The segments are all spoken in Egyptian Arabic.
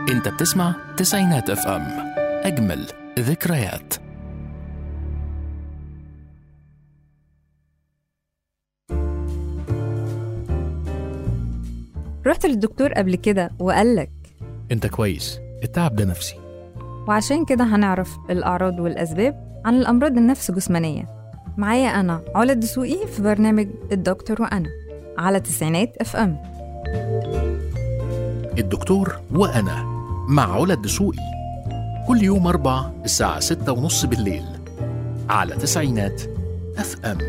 انت بتسمع تسعينات اف ام اجمل ذكريات رحت للدكتور قبل كده وقالك انت كويس التعب ده نفسي وعشان كده هنعرف الأعراض والأسباب عن الأمراض النفس جسمانية معايا أنا علا الدسوقي في برنامج الدكتور وأنا على تسعينات اف ام الدكتور وانا مع علا الدسوقي كل يوم اربع الساعة ستة ونص بالليل على تسعينات اف ام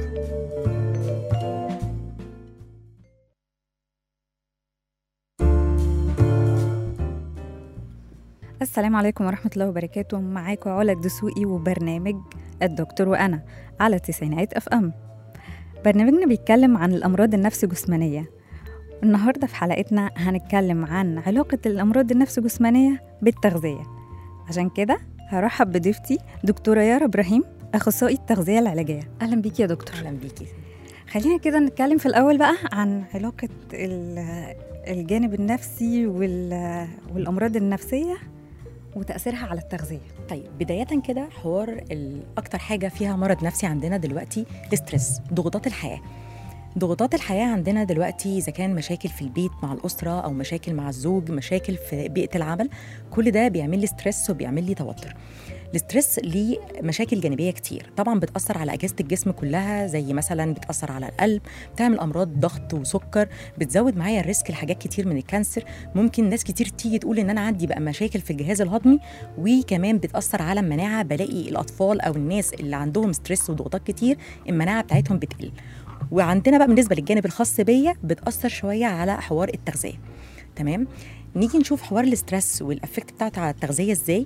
السلام عليكم ورحمة الله وبركاته معاكم علا الدسوقي وبرنامج الدكتور وأنا على تسعينات اف ام برنامجنا بيتكلم عن الأمراض النفس جسمانية النهاردة في حلقتنا هنتكلم عن علاقة الأمراض النفس جسمانية بالتغذية عشان كده هرحب بضيفتي دكتورة يارا إبراهيم أخصائي التغذية العلاجية أهلا بيكي يا دكتور اهلا بيكي خلينا كده نتكلم في الأول بقى عن علاقة ال- الجانب النفسي وال- والأمراض النفسية وتأثيرها على التغذية طيب بداية كده حوار ال- أكتر حاجة فيها مرض نفسي عندنا دلوقتي الاسترس ضغوطات الحياة ضغوطات الحياة عندنا دلوقتي إذا كان مشاكل في البيت مع الأسرة أو مشاكل مع الزوج مشاكل في بيئة العمل كل ده بيعمل لي ستريس وبيعمل لي توتر الاسترس ليه مشاكل جانبيه كتير طبعا بتاثر على اجهزه الجسم كلها زي مثلا بتاثر على القلب بتعمل امراض ضغط وسكر بتزود معايا الريسك لحاجات كتير من الكانسر ممكن ناس كتير تيجي تقول ان انا عندي بقى مشاكل في الجهاز الهضمي وكمان بتاثر على المناعه بلاقي الاطفال او الناس اللي عندهم ستريس وضغوطات كتير المناعه بتاعتهم بتقل وعندنا بقى بالنسبه للجانب الخاص بيا بتاثر شويه على حوار التغذيه تمام نيجي نشوف حوار الاسترس والافكت بتاعته على التغذيه ازاي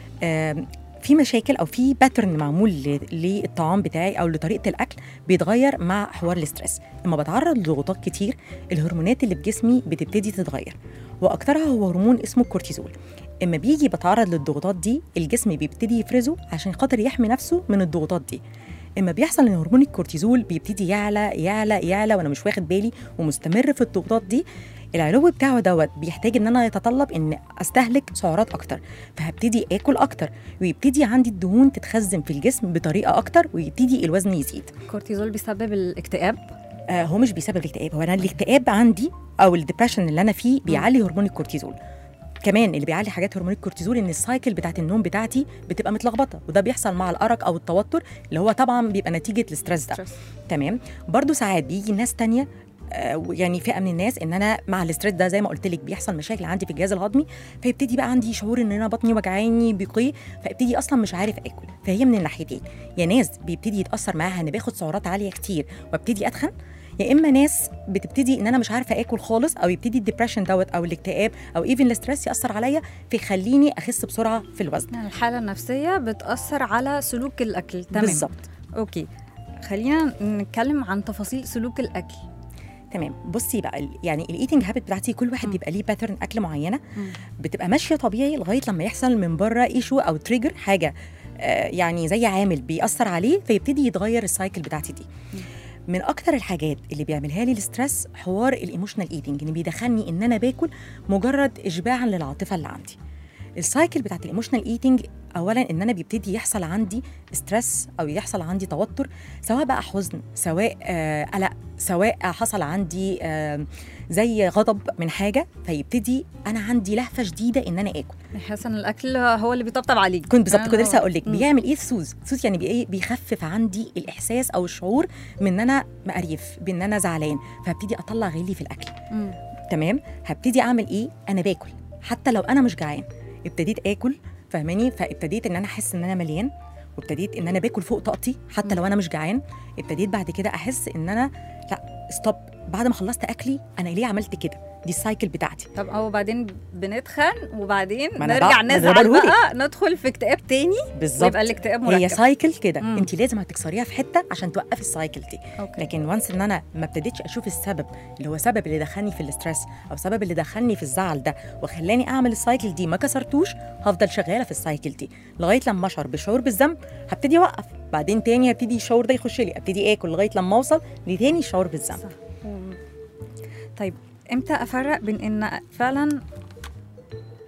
آم، في مشاكل او في باترن معمول ل- للطعام بتاعي او لطريقه الاكل بيتغير مع حوار الاسترس لما بتعرض لضغوطات كتير الهرمونات اللي في جسمي بتبتدي تتغير واكترها هو هرمون اسمه الكورتيزول اما بيجي بتعرض للضغوطات دي الجسم بيبتدي يفرزه عشان خاطر يحمي نفسه من الضغوطات دي اما بيحصل ان هرمون الكورتيزول بيبتدي يعلى يعلى يعلى وانا مش واخد بالي ومستمر في الضغوطات دي العلو بتاعه دوت بيحتاج ان انا يتطلب ان استهلك سعرات اكتر فهبتدي اكل اكتر ويبتدي عندي الدهون تتخزن في الجسم بطريقه اكتر ويبتدي الوزن يزيد الكورتيزول بيسبب الاكتئاب آه هو مش بيسبب الاكتئاب هو انا الاكتئاب عندي او الدبريشن اللي انا فيه بيعلي هرمون الكورتيزول كمان اللي بيعلي حاجات هرمون الكورتيزول ان السايكل بتاعت النوم بتاعتي بتبقى متلخبطه وده بيحصل مع الارق او التوتر اللي هو طبعا بيبقى نتيجه الاسترس ده ستريس. تمام برضو ساعات بيجي ناس تانية آه، يعني فئه من الناس ان انا مع الاسترس ده زي ما قلت لك بيحصل مشاكل عندي في الجهاز الهضمي فيبتدي بقى عندي شعور ان انا بطني وجعاني بيقي فابتدي اصلا مش عارف اكل فهي من الناحيتين يا ناس بيبتدي يتاثر معاها ان باخد سعرات عاليه كتير وابتدي اتخن يا اما ناس بتبتدي ان انا مش عارفه اكل خالص او يبتدي الدبريشن دوت او الاكتئاب او ايفن الاسترس ياثر عليا فيخليني اخس بسرعه في الوزن يعني الحالة النفسية بتأثر على سلوك الأكل تمام بالظبط أوكي خلينا نتكلم عن تفاصيل سلوك الأكل تمام بصي بقى ال- يعني الايتنج هابت بتاعتي كل واحد مم. بيبقى ليه باترن اكل معينه مم. بتبقى ماشيه طبيعي لغايه لما يحصل من بره ايشو او تريجر حاجه آه، يعني زي عامل بيأثر عليه فيبتدي يتغير السايكل بتاعتي دي من اكتر الحاجات اللي بيعملها لي الاسترس حوار الايموشنال ايتنج ان بيدخلني ان انا باكل مجرد اشباعا للعاطفه اللي عندي السايكل بتاعت الايموشنال ايتنج اولا ان انا بيبتدي يحصل عندي ستريس او يحصل عندي توتر سواء بقى حزن سواء آه، قلق سواء حصل عندي آه، زي غضب من حاجه فيبتدي انا عندي لهفه شديده ان انا اكل حاسة إن الأكل هو اللي بيطبطب عليك كنت بالظبط يعني كنت هو- لسه هقول لك مم. بيعمل ايه السوز السوز يعني بي إيه؟ بيخفف عندي الاحساس او الشعور من ان انا مقريف بان انا زعلان فهبتدي اطلع غلي في الاكل مم. تمام هبتدي اعمل ايه انا باكل حتى لو انا مش جعان ابتديت اكل فاهماني فابتديت ان انا احس ان انا مليان وابتديت ان انا باكل فوق طاقتي حتى لو انا مش جعان ابتديت بعد كده احس ان انا لا ستوب بعد ما خلصت اكلي انا ليه عملت كده دي السايكل بتاعتي طب هو بعدين بنتخن وبعدين ما أنا نرجع بقى- ما أنا نزعل بقولهولك. بقى ندخل في اكتئاب تاني بالظبط ويبقى الاكتئاب مركب هي سايكل كده مم. انت لازم هتكسريها في حته عشان توقفي السايكل دي أوكي. لكن وانس ان انا ما ابتديتش اشوف السبب اللي هو سبب اللي دخلني في الاسترس او سبب اللي دخلني في الزعل ده وخلاني اعمل السايكل دي ما كسرتوش هفضل شغاله في السايكل دي لغايه لما اشعر بشعور بالذنب هبتدي اوقف بعدين تاني هبتدي الشعور ده يخش لي ابتدي اكل لغايه لما اوصل لتاني الشعور بالذنب صح. مم. طيب امتى افرق بين ان فعلا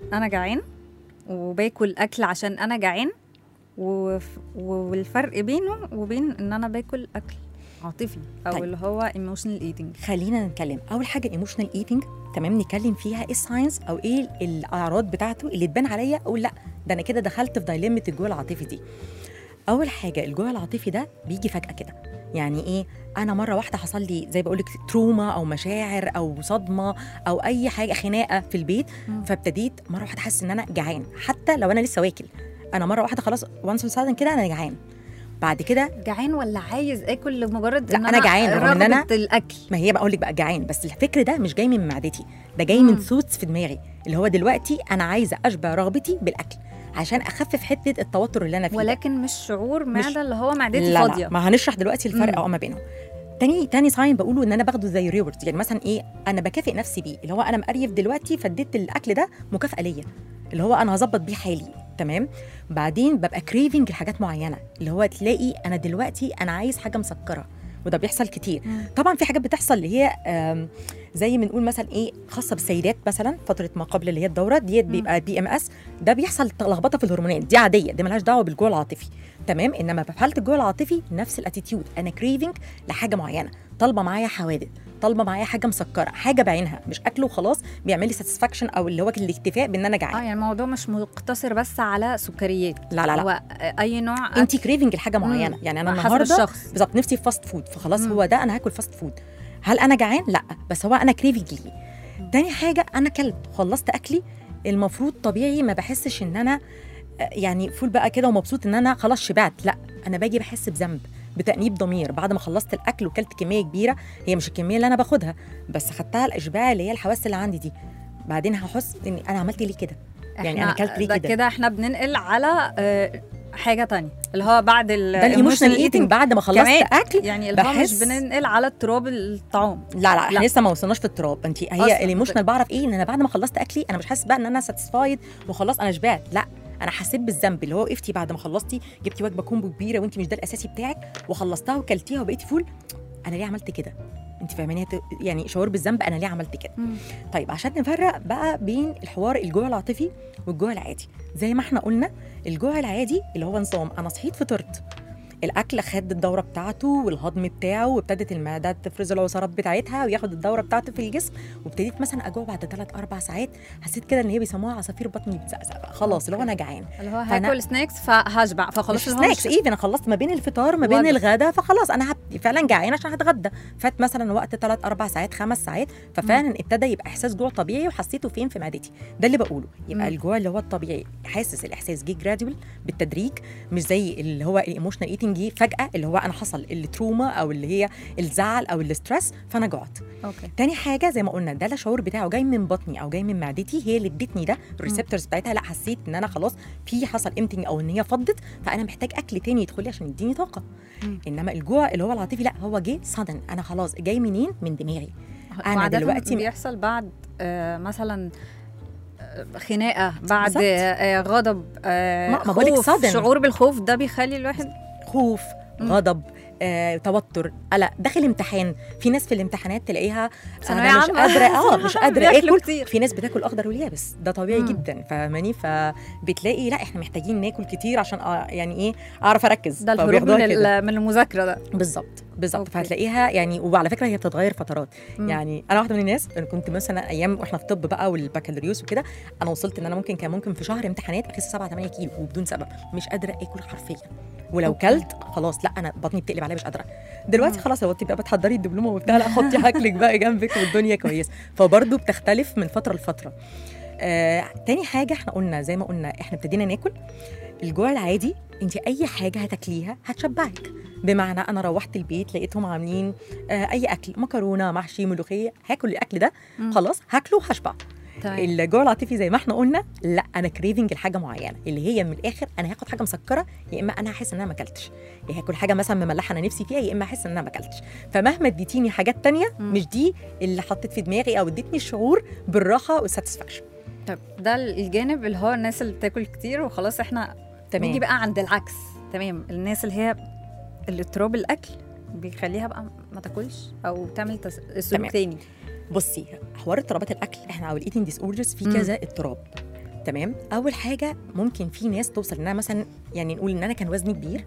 انا جعان وباكل اكل عشان انا جعان وف- والفرق بينه وبين ان انا باكل اكل عاطفي او طيب. اللي هو ايموشنال ايتنج خلينا نتكلم اول حاجه ايموشنال ايتنج تمام نتكلم فيها ايه الساينس او ايه الاعراض بتاعته اللي تبان عليا اقول لا ده انا كده دخلت في دايلمه الجوع العاطفي دي اول حاجه الجوع العاطفي ده بيجي فجاه كده يعني ايه انا مره واحده حصل لي زي بقول لك تروما او مشاعر او صدمه او اي حاجه خناقه في البيت مم. فابتديت مره واحده احس ان انا جعان حتى لو انا لسه واكل انا مره واحده خلاص وانس سادن كده انا جعان بعد كده جعان ولا عايز اكل لمجرد لا، ان أنا جعان رغم إن أنا- رغبة الاكل ما هي بقول لك بقى جعان بس الفكر ده مش جاي من معدتي ده جاي من مم. ثوتس في دماغي اللي هو دلوقتي انا عايزه اشبع رغبتي بالاكل عشان اخفف حته التوتر اللي انا فيه ده. ولكن مش شعور معده اللي هو معدتي لا فاضيه لا ما هنشرح دلوقتي الفرق مم. اه ما بينهم تاني تاني ساين بقوله ان انا باخده زي ريورد يعني مثلا ايه انا بكافئ نفسي بيه اللي هو انا مقريف دلوقتي فاديت الاكل ده مكافاه ليا اللي هو انا هظبط بيه حالي تمام بعدين ببقى كريفنج لحاجات معينه اللي هو تلاقي انا دلوقتي انا عايز حاجه مسكره وده بيحصل كتير مم. طبعا في حاجات بتحصل اللي هي آم، زي ما نقول مثلا ايه خاصه بالسيدات مثلا فتره ما قبل اللي هي الدوره ديت مم. بيبقى بي ام اس ده بيحصل لخبطه في الهرمونات دي عاديه دي ملهاش دعوه بالجوع العاطفي تمام انما في حاله الجوع العاطفي نفس الاتيتيود انا كريفنج لحاجه معينه طالبه معايا حوادث طالبه معايا حاجه مسكره حاجه بعينها مش اكل وخلاص بيعمل لي ساتسفاكشن او اللي هو الاكتفاء بان انا اه جعان يعني الموضوع مش مقتصر بس على سكريات لا لا لا هو اي نوع انت كريفنج لحاجه معينه مم. يعني انا حسب النهارده الشخص بالظبط نفسي في فاست فود فخلاص مم. هو ده انا هاكل فاست فود هل انا جعان لا بس هو انا كريفنج ليه تاني حاجه انا كلت خلصت اكلي المفروض طبيعي ما بحسش ان انا آه، يعني فول بقى كده ومبسوط ان انا خلاص شبعت لا انا باجي بحس بذنب بتأنيب ضمير بعد ما خلصت الاكل وكلت كميه كبيره هي مش الكميه اللي انا باخدها بس خدتها الاشباع اللي هي الحواس اللي عندي دي بعدين هحس ان انا عملت ليه كده يعني انا إحنا اكلت ليه ده كده كده احنا بننقل على آه، حاجه تانية اللي هو بعد ال ده الايموشنال emotional ايتنج eating بعد ما خلصت كمان. اكل يعني اللي هو مش بحس- بننقل على اضطراب الطعام لا لا احنا لا. لسه ما وصلناش في التراب انت أصلاً. هي الايموشنال بعرف ايه ان انا بعد ما خلصت اكلي انا مش حاسس بقى ان انا ساتيسفايد وخلاص انا شبعت لا انا حسيت بالذنب اللي هو وقفتي بعد ما خلصتي جبتي وجبه كومبو كبيره وانت مش ده الاساسي بتاعك وخلصتها وكلتيها وبقيتي فول انا ليه عملت كده انت فاهماني هت- يعني شعور بالذنب انا ليه عملت كده مم. طيب عشان نفرق بقى بين الحوار الجوع العاطفي والجوع العادي زي ما احنا قلنا الجوع العادي اللي هو نظام انا صحيت فطرت الاكل خد الدوره بتاعته والهضم بتاعه وابتدت المعده تفرز العصارات بتاعتها وياخد الدوره بتاعته في الجسم وابتديت مثلا اجوع بعد 3 4 ساعات حسيت كده ان هي بيسموها عصافير بطني بتزقزق بقى. خلاص اللي هو انا جعان اللي هو فأنا- هاكل سناكس فهشبع فخلاص مش اللي هو سناكس ايه انا خلصت ما بين الفطار ما بين وجبة. الغداء فخلاص انا هت... فعلا جعان عشان هتغدى فات مثلا وقت 3 4 ساعات 5 ساعات ففعلا ابتدى يبقى احساس جوع طبيعي وحسيته فين في معدتي ده اللي بقوله يبقى مم. الجوع اللي هو الطبيعي حاسس الاحساس جه جرادوال بالتدريج مش زي اللي هو الايموشنال ايتنج فجاه اللي هو انا حصل التروما او اللي هي الزعل او الاسترس فانا جعت اوكي تاني حاجه زي ما قلنا ده الشعور بتاعه جاي من بطني او جاي من معدتي هي اللي ادتني ده الريسبتورز بتاعتها لا حسيت ان انا خلاص في حصل امتنج او ان هي فضت فانا محتاج اكل تاني يدخل لي عشان يديني طاقه مم. انما الجوع اللي هو العاطفي لا هو جه صدن انا خلاص جاي منين من دماغي أنا وعادة دلوقتي- بيحصل بعد آه، مثلا آه، خناقه بعد بالظبط. آه، غضب آه، ما- ما بقولك خوف صدم. شعور بالخوف ده بيخلي الواحد خوف مم. غضب آه، توتر قلق داخل امتحان في ناس في الامتحانات تلاقيها ثانوية انا مش عامة. قادره اه مش قادره بياكلوا اكل كتير. في ناس بتاكل اخضر واليابس ده طبيعي مم. جدا فاهماني فبتلاقي لا احنا محتاجين ناكل كتير عشان آه يعني ايه اعرف اركز ده الهروب فبياخدوها من, كده. ال- من المذاكره ده بالظبط بالظبط أوكي. فهتلاقيها يعني وعلى فكره هي بتتغير فترات مم. يعني انا واحده من الناس انا كنت مثلا ايام واحنا في طب بقى والبكالوريوس وكده انا وصلت ان انا ممكن كان ممكن في شهر امتحانات اخس 7 8 كيلو وبدون سبب مش قادره اكل حرفيا ولو أوكي. كلت خلاص لا انا بطني بتقلب عليا مش قادره دلوقتي مم. خلاص لو تبقى بتحضري الدبلومه وبتاع لا حطي اكلك بقى جنبك والدنيا كويسه فبرضه بتختلف من فتره لفتره آه، تاني حاجه احنا قلنا زي ما قلنا احنا ابتدينا ناكل الجوع العادي انت اي حاجه هتاكليها هتشبعك بمعنى انا روحت البيت لقيتهم عاملين آه اي اكل مكرونه محشي ملوخيه هاكل الاكل ده مم. خلاص هاكله وهشبع تمام الجوع العاطفي زي ما احنا قلنا لا انا كريفنج لحاجه معينه اللي هي من الاخر انا هاخد حاجه مسكره يا اما انا هحس ان انا ما اكلتش يا هاكل حاجه مثلا مملحه انا نفسي فيها يا اما احس ان انا ما اكلتش فمهما اديتيني حاجات تانية مم. مش دي اللي حطيت في دماغي او ادتني الشعور بالراحه والساتسفاكشن طب ده الجانب اللي هو الناس اللي بتاكل كتير وخلاص احنا تمام نيجي بقى عند العكس تمام الناس اللي هي الاضطراب الاكل بيخليها بقى ما تاكلش او تعمل تس... تمام. سلوك تاني بصي حوار اضطرابات الاكل احنا او الايتنج ديس اوردرز في مم. كذا اضطراب تمام اول حاجه ممكن في ناس توصل انها مثلا يعني نقول ان انا كان وزني كبير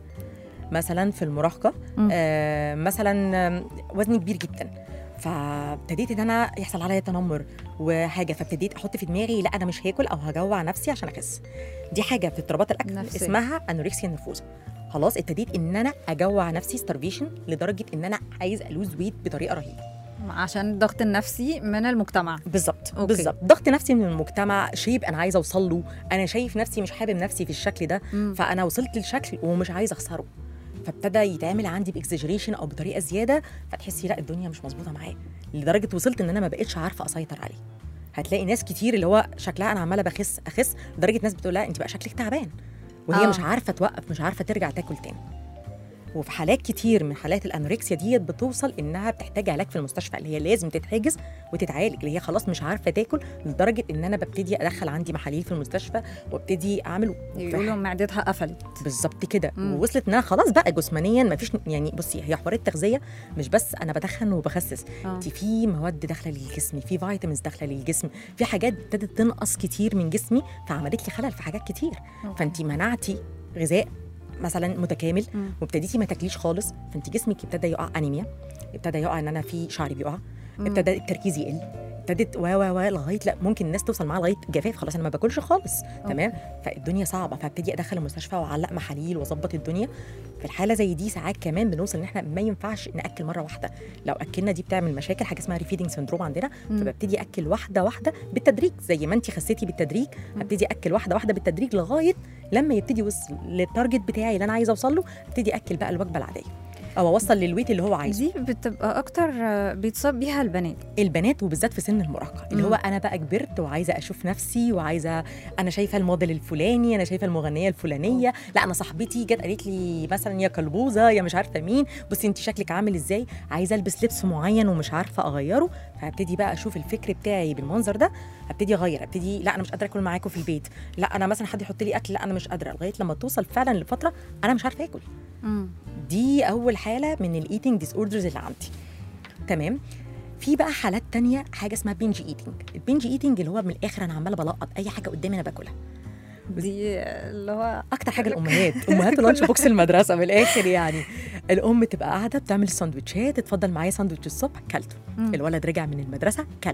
مثلا في المراهقه مم. آه مثلا آم، وزني كبير جدا فابتديت ان انا يحصل عليا تنمر وحاجه فابتديت احط في دماغي لا انا مش هاكل او هجوع نفسي عشان اخس دي حاجه في اضطرابات الاكل نفسية. اسمها انوركسيا نرفوزا خلاص ابتديت ان انا اجوع نفسي ستارفيشن لدرجه ان انا عايز الوز ويت بطريقه رهيبه عشان الضغط النفسي من المجتمع بالظبط أوكي. بالظبط ضغط نفسي من المجتمع شيب انا عايزه اوصل له انا شايف نفسي مش حابب نفسي في الشكل ده مم. فانا وصلت لشكل ومش عايزه اخسره فابتدى يتعمل عندي باكزاجريشن او بطريقه زياده فتحسي لا الدنيا مش مظبوطه معايا لدرجه وصلت ان انا ما بقتش عارفه اسيطر عليه هتلاقي ناس كتير اللي هو شكلها انا عماله بخس اخس لدرجه ناس بتقول لها انت بقى شكلك تعبان وهي آه. مش عارفه توقف مش عارفه ترجع تاكل تاني وفي حالات كتير من حالات الانوركسيا ديت بتوصل انها بتحتاج علاج في المستشفى اللي هي لازم تتحجز وتتعالج اللي هي خلاص مش عارفه تاكل لدرجه ان انا ببتدي ادخل عندي محاليل في المستشفى وابتدي اعمل يقولوا معدتها قفلت بالظبط كده مم. ووصلت ان انا خلاص بقى جسمانيا ما فيش يعني بصي هي حوار التغذيه مش بس انا بدخن وبخسس آه. انت في مواد داخله للجسم في فيتامينز داخله للجسم في حاجات ابتدت تنقص كتير من جسمي فعملت لي خلل في حاجات كتير أوكي. فانت منعتي غذاء مثلا متكامل مم. وابتديتي ما تاكليش خالص فانت جسمك ابتدى يقع انيميا ابتدى يقع ان انا في شعري بيقع مم. ابتدى التركيز يقل ابتدت و و و لغايه لا ممكن الناس توصل معاها لغايه جفاف خلاص انا ما باكلش خالص تمام فالدنيا صعبه فابتدي ادخل المستشفى واعلق محاليل واظبط الدنيا في الحاله زي دي ساعات كمان بنوصل ان احنا ما ينفعش ناكل مره واحده لو اكلنا دي بتعمل مشاكل حاجه اسمها ريفيدنج سندروم عندنا مم. فببتدي اكل واحده واحده بالتدريج زي ما انت خسيتي بالتدريج هبتدي اكل واحده واحده بالتدريج لغايه لما يبتدي يوصل للتارجت بتاعي اللي انا عايزه اوصل له ابتدي اكل بقى الوجبه العاديه او اوصل للويت اللي هو عايزه دي بتبقى اكتر آه، بيتصاب بيها البنات البنات وبالذات في سن المراهقه اللي مم. هو انا بقى كبرت وعايزه اشوف نفسي وعايزه انا شايفه الموديل الفلاني انا شايفه المغنيه الفلانيه لا انا صاحبتي جت قالت لي مثلا يا كلبوزه يا مش عارفه مين بصي انت شكلك عامل ازاي عايزه البس لبس معين ومش عارفه اغيره فهبتدي بقى اشوف الفكر بتاعي بالمنظر ده هبتدي اغير ابتدي لا انا مش قادره اكل معاكم في البيت لا انا مثلا حد يحط لي اكل لا انا مش قادره لغايه لما توصل فعلا لفتره انا مش عارفه اكل مم. دي اول حاله من الايتنج ديس اوردرز اللي عندي تمام في بقى حالات تانية حاجه اسمها بينج ايتنج البينج ايتنج اللي هو من الاخر انا عماله بلقط اي حاجه قدامي انا باكلها دي اللي هو اكتر حاجه الامهات امهات اللانش بوكس المدرسه من الاخر يعني الام تبقى قاعده بتعمل الساندوتشات اتفضل معايا ساندوتش الصبح كلته مم. الولد رجع من المدرسه كله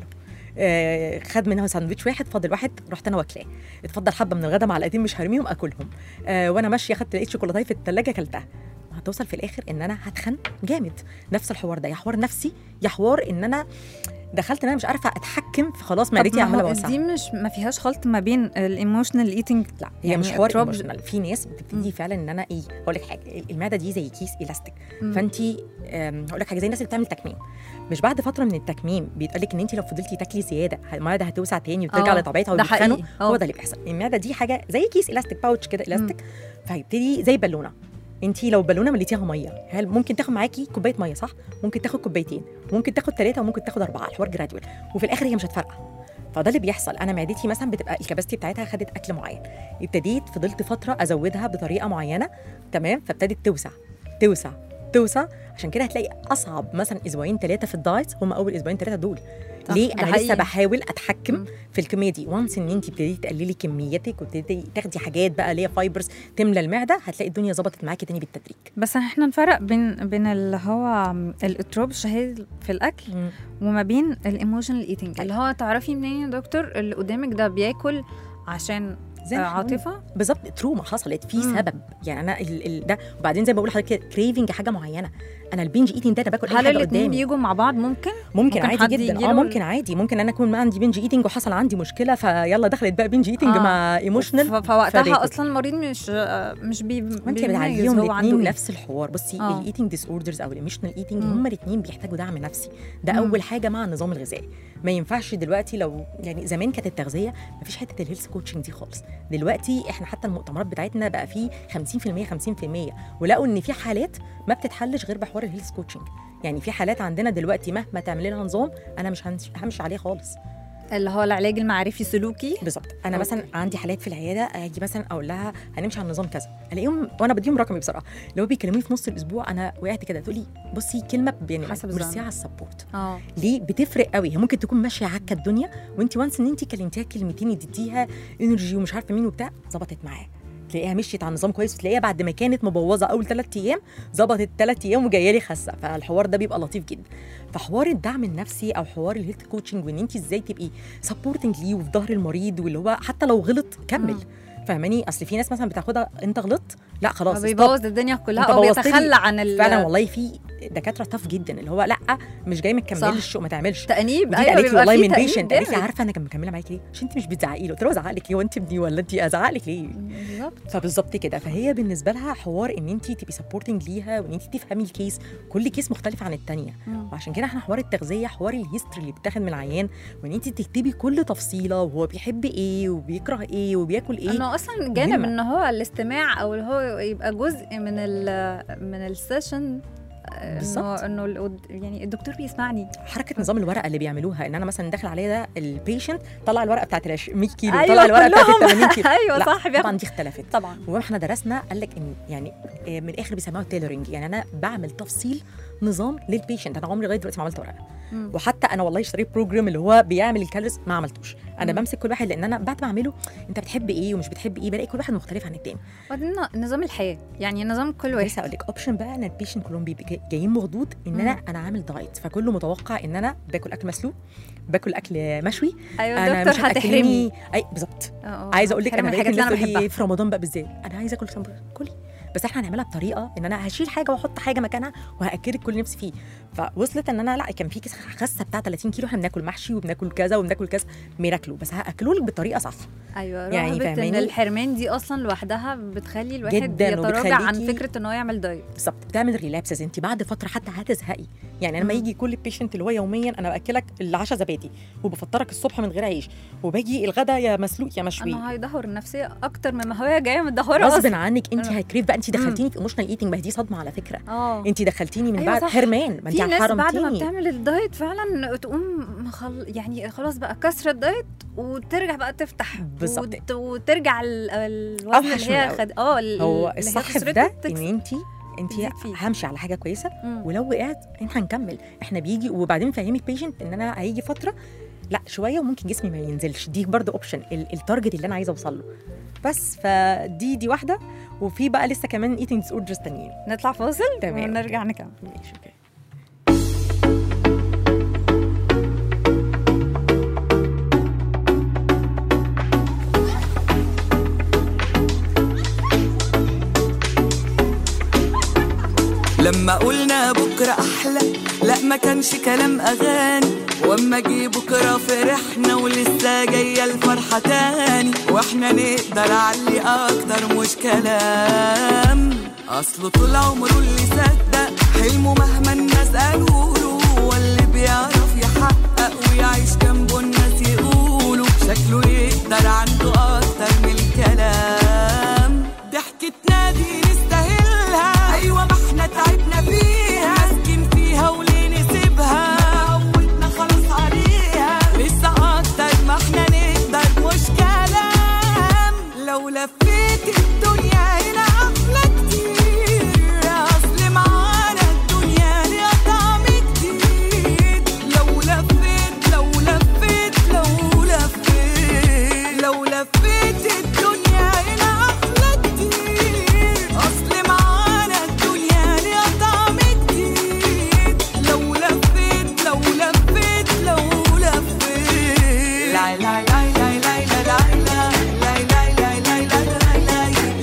آه خد منها ساندوتش واحد فاضل واحد رحت انا واكلاه اتفضل حبه من الغدا معلقتين مش هرميهم اكلهم آه وانا ماشيه خدت لقيت شوكولاته في الثلاجه كلتها هتوصل في الاخر ان انا هتخن جامد نفس الحوار ده يا حوار نفسي يا حوار ان انا دخلت ان انا مش عارفه اتحكم في خلاص معدتي طب ما عماله هو اوسع دي مش ما فيهاش خلط ما بين الايموشنال ايتنج لا هي يعني مش حوار اضطراب- ايموشنال في ناس بتبتدي فعلا ان انا ايه هقول لك حاجه المعده دي زي كيس الاستيك مم. فانت هقول لك حاجه زي الناس اللي بتعمل تكميم مش بعد فتره من التكميم بيتقال لك ان انت لو فضلتي تاكلي زياده المعده هتوسع تاني وترجع آه، لطبيعتها ده وبيتخنوا حقيقي. هو آه. ده اللي بيحصل المعده دي حاجه زي كيس الاستيك باوتش كده الاستيك فهيبتدي زي بالونه انت لو بالونه مليتيها ميه هل ممكن تاخد معاكي كوبايه ميه صح ممكن تاخد كوبايتين ممكن تاخد ثلاثه وممكن تاخد اربعه الحوار جرادوال وفي الاخر هي مش هتفرقع فده اللي بيحصل انا معدتي مثلا بتبقى الكباستي بتاعتها خدت اكل معين ابتديت فضلت فتره ازودها بطريقه معينه تمام فابتدت توسع توسع توسع عشان كده هتلاقي اصعب مثلا اسبوعين ثلاثه في الدايت هم اول اسبوعين ثلاثه دول صح، ليه ده انا لسه حقيقي. بحاول اتحكم مم. في الكميه دي وانس ان انت ابتديتي تقللي كميتك وابتديتي تاخدي حاجات بقى اللي هي فايبرز تملى المعده هتلاقي الدنيا ظبطت معاكي تاني بالتدريج بس احنا نفرق بين بين اللي هو الاضطراب الشهيد في الاكل وما بين الايموشنال ايتنج اللي هو تعرفي منين يا دكتور اللي قدامك ده بياكل عشان زي آه، ما إحنا قلنا. عاطفه بالظبط تروما حصلت في مم. سبب يعني انا ال ال ده وبعدين زي ما بقول لحضرتك كريفنج حاجه معينه انا البينج ايتنج ده انا باكل اي هل حاجه الاثنين قدامي بيجوا مع بعض ممكن ممكن, ممكن عادي حد جدا يجيله اه ممكن عادي ممكن انا اكون ما عندي بينج ايتنج وحصل عندي مشكله فيلا دخلت بقى بينج ايتنج آه. مع ايموشنال ف- فوقتها فبياكل. اصلا المريض مش آه، مش بي ما انت بيميز بتعالجيهم هو عنده الاثنين إيه. نفس الحوار بصي آه. الايتنج ديس اوردرز او الايموشنال ايتنج مم. هما الاثنين بيحتاجوا دعم نفسي ده مم. اول حاجه مع النظام الغذائي ما ينفعش دلوقتي لو يعني زمان كانت التغذيه ما فيش حته الهيلث كوتشنج دي خالص دلوقتي احنا حتى المؤتمرات بتاعتنا بقى فيه 50% 50% ولقوا ان في حالات ما بتتحلش غير بحوار الهيلث كوتشنج يعني في حالات عندنا دلوقتي مهما تعملي لها نظام انا مش هنش- همشي عليه خالص اللي هو العلاج المعرفي سلوكي بالظبط انا أوكي. مثلا عندي حالات في العياده اجي مثلا اقول لها هنمشي على نظام كذا الاقيهم وانا بديهم رقمي بصراحه لو بيكلموني في نص الاسبوع انا وقعت كده تقول لي بصي كلمه يعني حسب ميرسي الزمن. على السبورت اه ليه بتفرق قوي هي ممكن تكون ماشيه عكه الدنيا وانت وانس ان انت كلمتيها كلمتين اديتيها انرجي ومش عارفه مين وبتاع ظبطت معاها تلاقيها مشيت على نظام كويس وتلاقيها بعد ما كانت مبوظه اول ثلاث ايام ظبطت ثلاث ايام وجايه لي خاسه فالحوار ده بيبقى لطيف جدا فحوار الدعم النفسي او حوار الهيلث كوتشنج وان انت ازاي تبقي سبورتنج ليه وفي ظهر المريض واللي هو حتى لو غلط كمل مم. فاهماني اصل في ناس مثلا بتاخدها انت غلطت لا خلاص stop. بيبوظ الدنيا كلها أنت او بوظت لي. بيتخلى عن ال فعلا والله في دكاتره تاف جدا اللي هو لا مش جاي ما صح. تكملش وما تعملش تأنيب ودي أيوة قالت لي بيبقى والله فيه من تأنيب بيشنت قالت لي جامد. عارفه انا كان مكمله معاكي ليه؟ عشان انت مش بتزعقي له قلت له ازعق لك ليه وانت ابني ولا انت ازعق لك ليه؟ بالظبط فبالظبط كده فهي بالنسبه لها حوار ان انت تبقي سبورتنج ليها وان انت تفهمي الكيس كل كيس مختلف عن الثانيه مم. وعشان كده احنا حوار التغذيه حوار الهيستوري اللي بتاخد من العيان وان انت تكتبي كل تفصيله وهو بيحب ايه وبيكره ايه وبياكل ايه انه اصلا جانب مهمة. ان هو الاستماع او اللي هو يبقى جزء من ال من السيشن انه بالظبط. انه ال- يعني الدكتور بيسمعني حركه نظام الورقه اللي بيعملوها ان انا مثلا داخل عليا ده البيشنت طلع الورقه بتاعت ال 100 كيلو أيوة طلع الورقه بتاعت كلهم. ال 80 كيلو ايوه لا، صح بياخد طبعا دي اختلفت طبعا واحنا درسنا قال لك ان يعني آه، من الاخر بيسموها تيلرنج يعني انا بعمل تفصيل نظام للبيشنت انا عمري لغايه دلوقتي ما عملت ورقه مم. وحتى انا والله اشتريت بروجرام اللي هو بيعمل الكالوريز ما عملتوش انا مم. بمسك كل واحد لان انا بعد ما اعمله انت بتحب ايه ومش بتحب ايه بلاقي كل واحد مختلف عن التاني وبعدين نظام الحياه يعني نظام كل واحد لسه اقول لك اوبشن بقى انا البيشنت كلهم بيبقى جاي- جايين مخضوض ان انا مم. انا عامل دايت فكله متوقع ان انا باكل اكل مسلوق باكل اكل مشوي ايوه انا دكتور مش هتحرمني هتاكلني اي بالظبط آه، آه، عايزه اقول لك هتحرمني انا بقيت الحاجات اللي الناس انا تقول لي بحبها في رمضان بقى بالذات انا عايزه اكل سمبوسه كلي بس احنا هنعملها بطريقه ان انا هشيل حاجه واحط حاجه مكانها وهاكلك كل نفسي فيه فوصلت ان انا لا كان في كيس خسه بتاع 30 كيلو احنا بناكل محشي وبناكل كذا وبناكل كذا ميراكلو بس هاكله لك بطريقه صح ايوه يعني يعني ان فاهماني؟ الحرمان دي اصلا لوحدها بتخلي الواحد جداً، يتراجع عن وبتخليكي- فكره ان هو يعمل دايت بالظبط بتعمل ريلابسز انت بعد فتره حتى هتزهقي يعني لما مم. يجي كل بيشنت اللي هو يوميا انا باكلك العشاء زبادي وبفطرك الصبح من غير عيش وباجي الغدا يا مسلوق يا مشوي انه هيدهور النفسيه اكتر مما هي جايه متدهوره غصب اصلا عنك انت آه. هيكريف بقى انت دخلتيني في ايموشنال ايتنج ما هي دي صدمه على فكره اه انت دخلتيني من أيوة بعد صح. حرمان ما انت في ناس بعد ما حرمتيني بتعمل الدايت فعلا تقوم مخل... يعني خلاص بقى كسر الدايت وترجع بقى تفتح بالظبط. وت... وترجع ال... الوزن أوحش اللي من هي الأول. خد... اه ال- هو اللي هي الصح في خسرته ده تكسر. ان انت انت تزيد فيه. همشي على حاجه كويسه مم. ولو وقعت احنا هنكمل احنا بيجي وبعدين فهمي البيشنت ان انا هيجي فتره لا شويه وممكن جسمي ما ينزلش دي برضه اوبشن التارجت اللي انا عايزه اوصل له بس فدي دي واحده وفي بقى لسه كمان ايتنج ديس اوردرز تانيين نطلع فاصل تمام. ونرجع نكمل ماشي اوكي لما قلنا بكرة أحلى لا ما كانش كلام أغاني واما جه بكرة فرحنا ولسه جاية الفرحة تاني واحنا نقدر علي أكتر مش كلام أصله طول عمره اللي صدق حلمه مهما الناس قالوله هو اللي بيعرف يحقق ويعيش جنبه الناس يقولوا شكله يقدر عنده أكتر من الكلام ضحكتنا دي نستاهلها أيوة ما احنا تعبنا فيها ماسكين فيها وليه نسيبها عودنا خلاص عليها لسه أكتر ما احنا نقدر مش كلام لو لفيت الدنيا هنا أحلى كتير أصل معانا الدنيا ليها طعم جديد لو لفيت لو لفيت لو لفيت لو لفيت الدنيا هنا أحلى كتير أصل معانا الدنيا ليها طعم جديد لو لفيت لو لفيت لو لفيت لا لا لا لا لا لا لا لا لا لا لا لا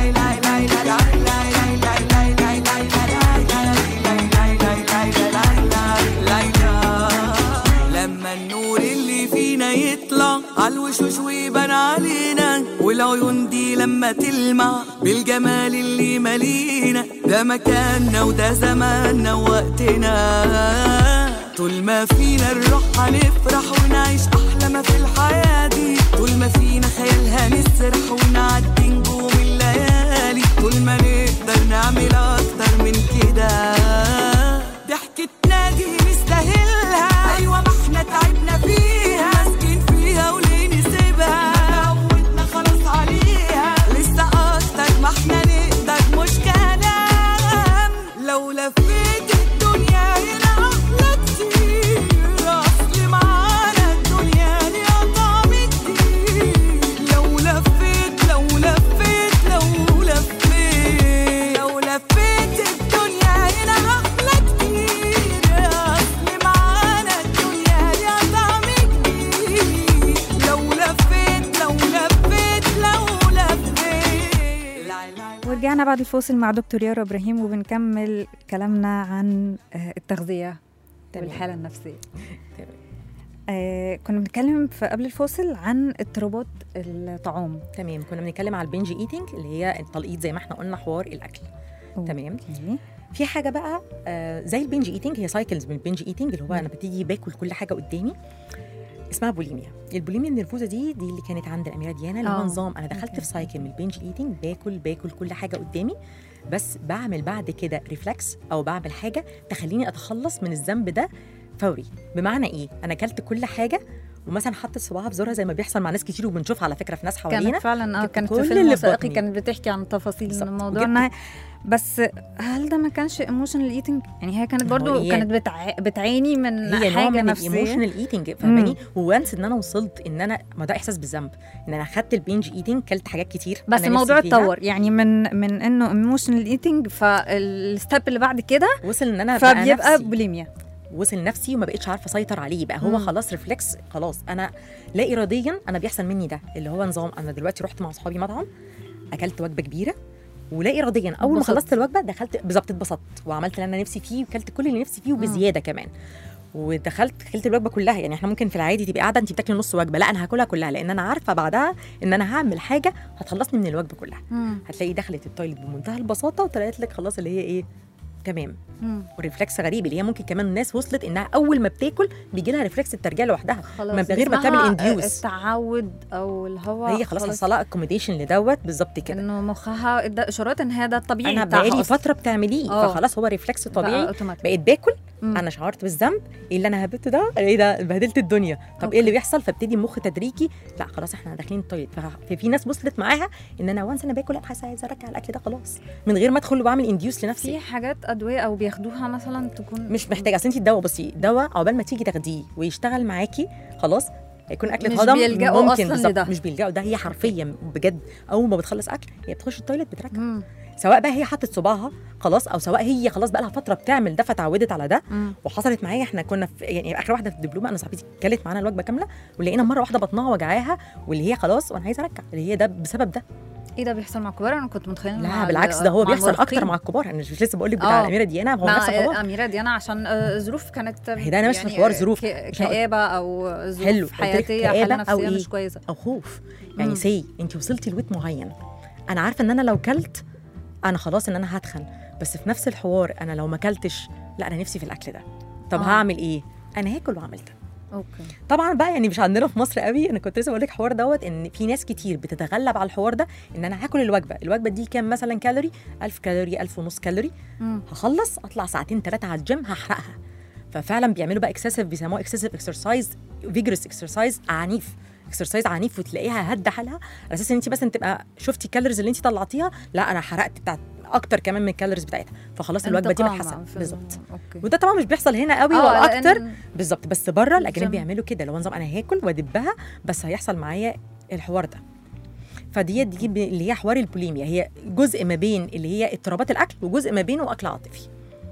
لما النور اللي فينا يطلع عالوشوش ويبان علينا والعيون دي لما تلمع بالجمال اللي مالينا ده مكاننا وده زماننا ووقتنا طول ما فينا الروح هنفرح ونعيش احلى ما في الحياه دي طول ما فينا خيال هنسرح ونعدي نجوم الليالي طول ما نقدر نعمل اكتر من كده ضحكتنا دي نستاهلها ايوه ما احنا تعبنا فيها ماسكين ورجعنا بعد الفاصل مع دكتور يارا ابراهيم وبنكمل كلامنا عن آه، التغذيه تمام. والحاله النفسيه تمام. آه كنا بنتكلم في قبل الفاصل عن اضطرابات الطعام تمام كنا بنتكلم على البنج ايتنج اللي هي التلقيط زي ما احنا قلنا حوار الاكل تمام أوكي. في حاجه بقى آه زي البنج ايتنج هي سايكلز من البنج ايتنج اللي هو انا بتيجي باكل كل حاجه قدامي اسمها بوليميا البوليميا النرفوزه دي دي اللي كانت عند الاميره ديانا اللي هو آه. نظام انا دخلت أوكي. في سايكل من البنج ايتنج باكل باكل كل حاجه قدامي بس بعمل بعد كده ريفلكس او بعمل حاجه تخليني اتخلص من الذنب ده فوري بمعنى ايه انا اكلت كل حاجه ومثلا حطت صباعها في زورها زي ما بيحصل مع ناس كتير وبنشوفها على فكره في ناس حوالينا كانت فعلا اه جبت كانت كل في فيلم اللي في وثائقي بطني. كانت بتحكي عن تفاصيل بالظبط. الموضوع وجبت- انها بس هل ده ما كانش ايموشنال ايتنج يعني هي كانت ما هو برضو هي- كانت بتع... بتعاني من هي نوع حاجه من نفسيه الايموشنال ايتنج فاهماني وانس ان انا وصلت ان انا ما ده احساس بالذنب ان انا خدت البنج ايتنج كلت حاجات كتير بس أنا الموضوع نفسي فيها. اتطور يعني من من انه ايموشنال ايتنج فالستيب اللي بعد كده وصل ان انا بقى فبيبقى نفسي بوليميا وصل نفسي وما بقتش عارفه اسيطر عليه بقى هو مم. خلاص ريفلكس خلاص انا لا اراديا انا بيحصل مني ده اللي هو نظام انا دلوقتي رحت مع اصحابي مطعم اكلت وجبه كبيره ولا اراديا اول ما اتبسطت. خلصت الوجبه دخلت بالظبط اتبسطت وعملت اللي انا نفسي فيه وكلت كل اللي نفسي فيه وبزياده كمان ودخلت كلت الوجبه كلها يعني احنا ممكن في العادي تبقي قاعده انت بتاكلي نص وجبه لا انا هاكلها كلها لان انا عارفه بعدها ان انا هعمل حاجه هتخلصني من الوجبه كلها مم. هتلاقي دخلت التويلت بمنتهى البساطه وطلعت لك خلاص اللي هي ايه تمام مم. وريفلكس غريب اللي هي ممكن كمان الناس وصلت انها اول ما بتاكل بيجي لها ريفلكس الترجيع لوحدها خلاص من غير ما تعمل اسمها انديوس التعود او اللي هو هي خلاص حصل لها اكوموديشن لدوت بالظبط كده انه مخها ادى اشارات ان هذا الطبيعي انا بتاعها بقالي أصلاً. فتره بتعمليه آه. فخلاص هو ريفلكس بقى طبيعي أوتوماتيك. بقيت باكل مم. انا شعرت بالذنب ايه اللي انا هبته ده ايه ده بهدلت الدنيا طب أوكي. ايه اللي بيحصل فابتدي المخ تدريجي لا خلاص احنا داخلين التويلت ففي في ناس وصلت معاها ان انا وانس انا باكل لا حاسه عايزه ارجع الاكل ده خلاص من غير ما ادخل واعمل انديوس لنفسي في حاجات ادويه او بياخدوها مثلا تكون مش محتاجه اصل انت الدواء بصي دواء عقبال ما تيجي تاخديه ويشتغل معاكي خلاص هيكون اكل مش اتهضم بيلجأوا ممكن أصلاً بالظبط لده. مش بيلجأوا ده هي حرفيا بجد اول ما بتخلص اكل هي بتخش التويلت بترجع مم. سواء بقى هي حطت صباعها خلاص او سواء هي خلاص بقى لها فتره بتعمل ده فتعودت على ده مم. وحصلت معايا احنا كنا في يعني اخر واحده في الدبلومه انا صاحبتي كلت معانا الوجبه كامله ولقينا مره واحده بطنها وجعاها واللي هي خلاص وانا عايزه ارجع اللي هي ده بسبب ده ايه ده بيحصل مع الكبار انا كنت متخيله لا مع بالعكس ال- ده هو مع بيحصل اكتر المراهقين. مع الكبار انا مش لسه بقول لك بتاع آه. الاميره ديانا هو مع نفس الحوار اميره ديانا عشان آه، ظروف كانت هي ده نفس يعني الحوار، ظروف. ك- مش هقول- كآبه او ظروف حلو، قلت لك حياتيه كآبة حاله أو نفسيه إيه؟ مش كويسه او خوف يعني مم. سي انت وصلتي لويت معين انا عارفه ان انا لو كلت انا خلاص ان انا هتخن بس في نفس الحوار انا لو ما كلتش لا انا نفسي في الاكل ده طب آه. هعمل ايه انا هاكل واعمل ده اوكي طبعا بقى يعني مش عندنا في مصر قوي انا كنت لسه بقول لك الحوار دوت ان في ناس كتير بتتغلب على الحوار ده ان انا هاكل الوجبه الوجبه دي كام مثلا كالوري 1000 كالوري 1000 ونص كالوري مم. هخلص اطلع ساعتين ثلاثه على الجيم هحرقها ففعلا بيعملوا بقى اكسسيف بيسموه اكسسيف اكسرسايز فيجرس اكسرسايز عنيف اكسرسايز عنيف وتلاقيها هد حالها على اساس ان انت مثلا تبقى شفتي الكالوريز اللي انت طلعتيها لا انا حرقت بتاعت اكتر كمان من الكالوريز بتاعتها فخلاص الوجبه دي انتقام متحسنه في- بالظبط اوكي وده طبعا مش بيحصل هنا قوي آه، ولا لأن- اكتر بالظبط بس بره الاجانب الجيم. بيعملوا كده لو نظام انا هاكل وادبها بس هيحصل معايا الحوار ده فدي دي ب- اللي هي حوار البوليميا هي جزء ما بين اللي هي اضطرابات الاكل وجزء ما بينه اكل عاطفي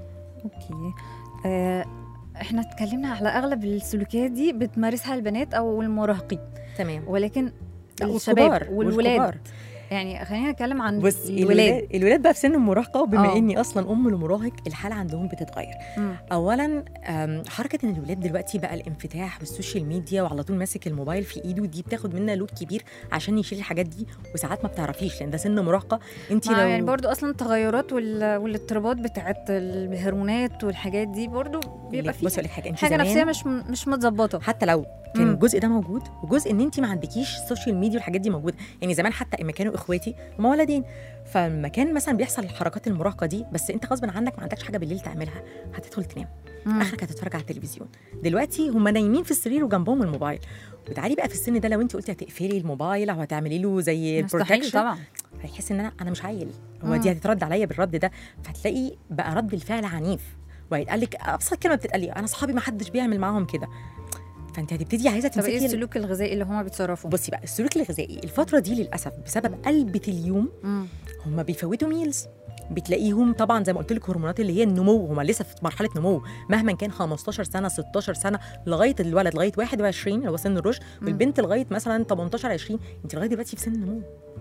اوكي آه، احنا اتكلمنا على اغلب السلوكيات دي بتمارسها البنات او المراهقين تمام ولكن لا، الشباب والكبار- والولاد والكبار. يعني خلينا نتكلم عن بص الولاد الولاد الولاد بقى في سن المراهقه بما آه. اني اصلا ام لمراهق الحاله عندهم بتتغير مم. اولا أم، حركه ان الولاد دلوقتي بقى الانفتاح والسوشيال ميديا وعلى طول ماسك الموبايل في ايده دي بتاخد منا لود كبير عشان يشيل الحاجات دي وساعات ما بتعرفيش لان ده سن مراهقه انت مع لو يعني برضو اصلا التغيرات وال... والاضطرابات بتاعت الهرمونات والحاجات دي برضو بيبقى بصي فيه اقول لك حاجه انت حاجه زمان نفسيه مش م- مش متظبطه حتى لو كان مم. الجزء ده موجود وجزء ان انت ما عندكيش السوشيال ميديا والحاجات دي موجوده يعني زمان حتى اما كانوا اخواتي هما ولدين فلما كان مثلا بيحصل الحركات المراهقه دي بس انت غصب عنك ما عندكش حاجه بالليل تعملها هتدخل تنام مم. اخرك هتتفرج على التلفزيون دلوقتي هم نايمين في السرير وجنبهم الموبايل وتعالي بقى في السن ده لو انت قلتي هتقفلي الموبايل او هتعملي له زي مستحيل protection، طبعا هيحس ان انا انا مش عيل هو مم. دي هتترد عليا بالرد ده فتلاقي بقى رد الفعل عنيف وهيتقال لك ابسط كلمه بتتقال لي انا اصحابي ما حدش بيعمل معاهم كده فانت هتبتدي عايزه طب ايه تمسكي السلوك الغذائي اللي هما بيتصرفوا بصي بقى السلوك الغذائي الفتره دي للاسف بسبب قلبة اليوم مم. هم بيفوتوا ميلز بتلاقيهم طبعا زي ما قلت لك هرمونات اللي هي النمو هم لسه في مرحله نمو مهما كان 15 سنه 16 سنه لغايه الولد لغايه 21 اللي هو سن الرشد والبنت لغايه مثلا 18 20 انت لغايه دلوقتي في سن نمو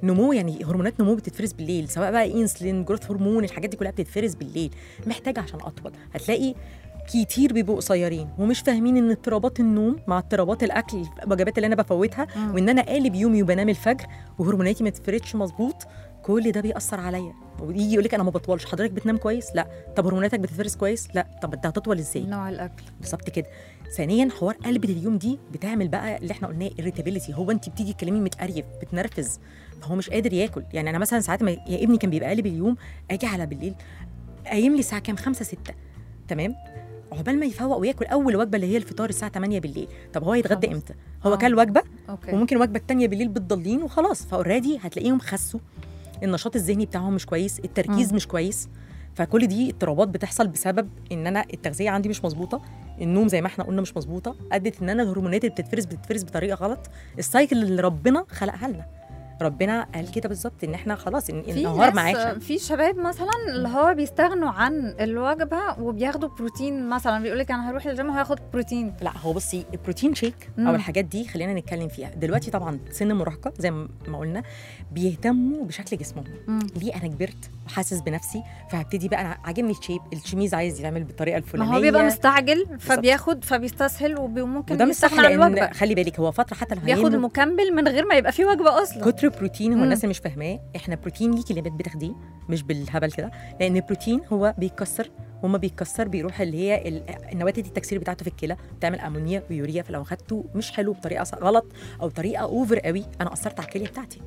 نمو يعني هرمونات نمو بتتفرز بالليل سواء بقى انسولين جروث هرمون الحاجات دي كلها بتتفرز بالليل محتاجه عشان اطول هتلاقي كتير بيبقوا قصيرين ومش فاهمين ان اضطرابات النوم مع اضطرابات الاكل الوجبات اللي انا بفوتها مم. وان انا قالب يومي وبنام الفجر وهرموناتي ما تفرتش مظبوط كل ده بيأثر عليا ويجي يقول لك انا ما بطولش حضرتك بتنام كويس لا طب هرموناتك بتتفرز كويس لا طب انت هتطول ازاي نوع الاكل بالظبط كده ثانيا حوار قلبة اليوم دي بتعمل بقى اللي احنا قلناه irritability هو انت بتيجي تكلمي متقريف بتنرفز فهو مش قادر ياكل يعني انا مثلا ساعات ما يا ابني كان بيبقى قالب اليوم اجي على بالليل قايم لي الساعه كام 5 6 تمام عقبال ما يفوق وياكل اول وجبه اللي هي الفطار الساعه 8 بالليل طب هو يتغدى خلاص. امتى هو آه. كل وجبه اوكي وممكن الوجبه الثانيه بالليل بتضلين وخلاص فاوريدي هتلاقيهم خسوا النشاط الذهني بتاعهم مش كويس التركيز مش كويس فكل دي اضطرابات بتحصل بسبب ان انا التغذيه عندي مش مظبوطه النوم زي ما احنا قلنا مش مظبوطه ادت ان انا الهرمونات اللي بتتفرز بتتفرز بطريقه غلط السايكل اللي ربنا خلقها لنا ربنا قال كده بالظبط ان احنا خلاص إن في النهار ناس معاك في شباب مثلا اللي هو بيستغنوا عن الوجبه وبياخدوا بروتين مثلا بيقول لك انا هروح الجيم وهاخد بروتين لا هو بصي البروتين شيك مم. او الحاجات دي خلينا نتكلم فيها دلوقتي طبعا سن المراهقه زي ما قلنا بيهتموا بشكل جسمهم مم. ليه انا كبرت وحاسس بنفسي فهبتدي بقى انا عاجبني الشيب الشميز عايز يتعمل بالطريقه ما الفلانيه هو بيبقى مستعجل فبياخد فبيستسهل وممكن وده مش صح يستغنى عن الوجبه لان خلي بالك هو فتره حتى لو بياخد هينمو المكمل من غير ما يبقى فيه وجبه اصلا كتر بروتين هو مم. الناس اللي مش فاهماه احنا بروتين ليكي ليميت بتاخديه مش بالهبل كده لان البروتين هو بيتكسر وما بيتكسر بيروح اللي هي ال- النواتج التكسير بتاعته في الكلى بتعمل امونيا ويوريا فلو خدته مش حلو بطريقه ص- غلط او طريقه اوفر قوي انا اثرت على الكليه بتاعتي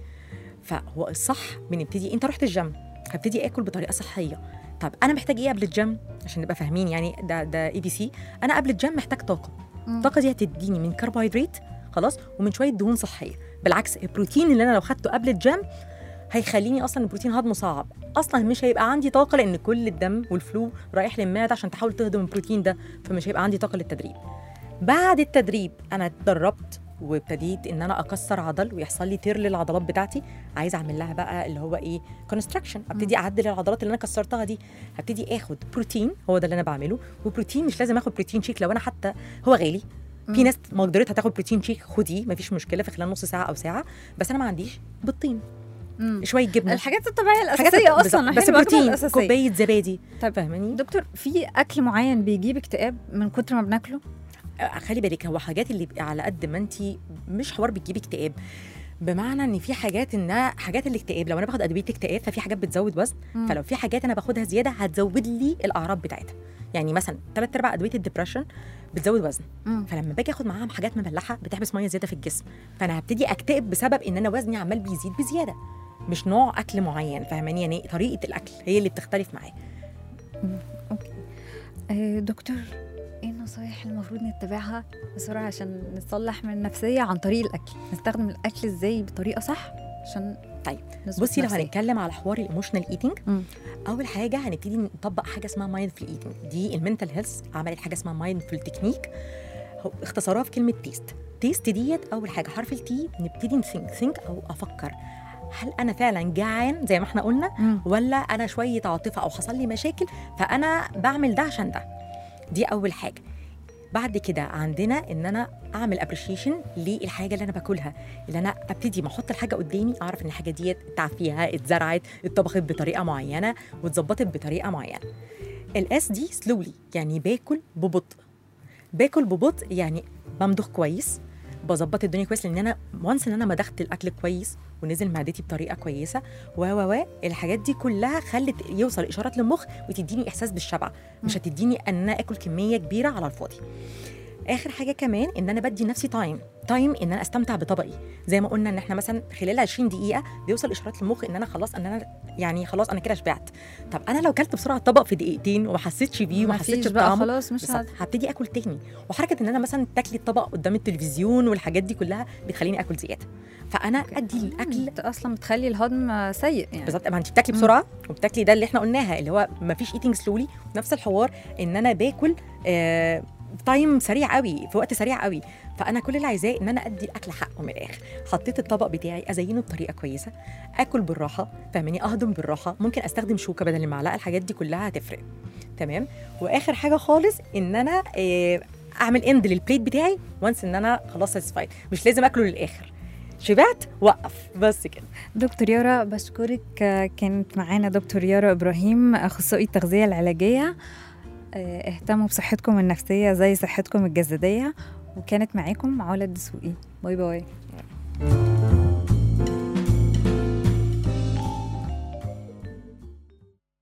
فهو الصح بنبتدي انت رحت الجيم هبتدي اكل بطريقه صحيه طب انا محتاج ايه قبل الجيم عشان نبقى فاهمين يعني ده ده اي بي سي انا قبل الجيم محتاج طاقه مم. الطاقه دي هتديني من كربوهيدرات خلاص ومن شويه دهون صحيه بالعكس البروتين اللي انا لو خدته قبل الجيم هيخليني اصلا البروتين هضمه صعب اصلا مش هيبقى عندي طاقه لان كل الدم والفلو رايح للمعده عشان تحاول تهضم البروتين ده فمش هيبقى عندي طاقه للتدريب بعد التدريب انا اتدربت وابتديت ان انا اكسر عضل ويحصل لي تير للعضلات بتاعتي عايزه اعمل لها بقى اللي هو ايه كونستراكشن ابتدي اعدل العضلات اللي انا كسرتها دي هبتدي اخد بروتين هو ده اللي انا بعمله وبروتين مش لازم اخد بروتين شيك لو انا حتى هو غالي في ناس مقدرتها تاخد بروتين شيك خديه مفيش مشكله في خلال نص ساعه او ساعه بس انا ما عنديش بالطين مم. شويه جبنه الحاجات الطبيعيه حاجات الاساسيه بالظبط. اصلا بس إحنا بناخدها بروتين الأساسية. كوبايه زبادي طب فاهماني دكتور في اكل معين بيجيب اكتئاب من كتر ما بناكله آه، خلي بالك هو حاجات اللي بقى على قد ما انت مش حوار بتجيبي اكتئاب بمعنى ان في حاجات انها حاجات الاكتئاب لو انا باخد ادويه اكتئاب ففي حاجات بتزود وزن مم. فلو في حاجات انا باخدها زياده هتزود لي الاعراض بتاعتها يعني مثلا ثلاث ارباع ادويه الدبرشن بتزود وزن مم. فلما باجي اخد معاهم حاجات مملحه بتحبس ميه زياده في الجسم فانا هبتدي اكتئب بسبب ان انا وزني عمال بيزيد بزياده مش نوع اكل معين فاهماني يعني طريقه الاكل هي اللي بتختلف معايا اوكي آه، دكتور ايه النصايح اللي المفروض نتبعها بسرعه عشان نصلح من النفسيه عن طريق الاكل نستخدم الاكل ازاي بطريقه صح عشان طيب نظبط بصي لو نفسية. هنتكلم على حوار الايموشنال ايتنج مم. اول حاجه هنبتدي نطبق حاجه اسمها مايندفول ايتنج دي المنتال هيلث عملت حاجه اسمها مايندفول تكنيك هو اختصارها في كلمه تيست تيست ديت اول حاجه حرف التي نبتدي نثينك ثينك او افكر هل انا فعلا جعان زي ما احنا قلنا مم. ولا انا شويه عاطفه او حصل لي مشاكل فانا بعمل ده عشان ده دي اول حاجه بعد كده عندنا ان انا اعمل ابريشيشن للحاجه اللي انا باكلها اللي انا ابتدي ما احط الحاجه قدامي اعرف ان الحاجه ديت اتعب فيها اتزرعت اتطبخت بطريقه معينه واتظبطت بطريقه معينه الاس دي سلولي يعني باكل ببطء باكل ببطء يعني بمضغ كويس بظبط الدنيا كويس لان انا وانس ان انا مدخت الاكل كويس ونزل معدتي بطريقه كويسه و و و الحاجات دي كلها خلت يوصل اشارات للمخ وتديني احساس بالشبع مش هتديني ان انا اكل كميه كبيره على الفاضي اخر حاجه كمان ان انا بدي لنفسي تايم تايم ان انا استمتع بطبقي زي ما قلنا ان احنا مثلا خلال 20 دقيقه بيوصل اشارات للمخ ان انا خلاص ان انا يعني خلاص انا كده شبعت طب انا لو كلت بسرعه الطبق في دقيقتين وما حسيتش بيه وما مفيش حسيتش بقى بطعمه خلاص مش بالظبط هت... هبتدي اكل تاني وحركه ان انا مثلا تاكلي الطبق قدام التلفزيون والحاجات دي كلها بتخليني اكل زياده فانا ادي الاكل انت اصلا بتخلي الهضم سيء يعني بالظبط ما انت بتاكلي بسرعه وبتاكلي ده اللي احنا قلناها اللي هو ما فيش ايتنج سلولي نفس الحوار ان انا باكل آه تايم سريع قوي في وقت سريع قوي فانا كل اللي عايزاه ان انا ادي الاكل حقه من الاخر حطيت الطبق بتاعي ازينه بطريقه كويسه اكل بالراحه فاهماني اهضم بالراحه ممكن استخدم شوكه بدل المعلقه الحاجات دي كلها هتفرق تمام واخر حاجه خالص ان انا آه اعمل اند للبليت بتاعي وانس ان انا خلاص ساتيسفايد مش لازم اكله للاخر شبعت وقف بس كده دكتور يارا بشكرك آه، كانت معانا دكتور يارا ابراهيم اخصائي التغذيه العلاجيه آه، اهتموا بصحتكم النفسيه زي صحتكم الجسديه وكانت معاكم علا الدسوقي باي باي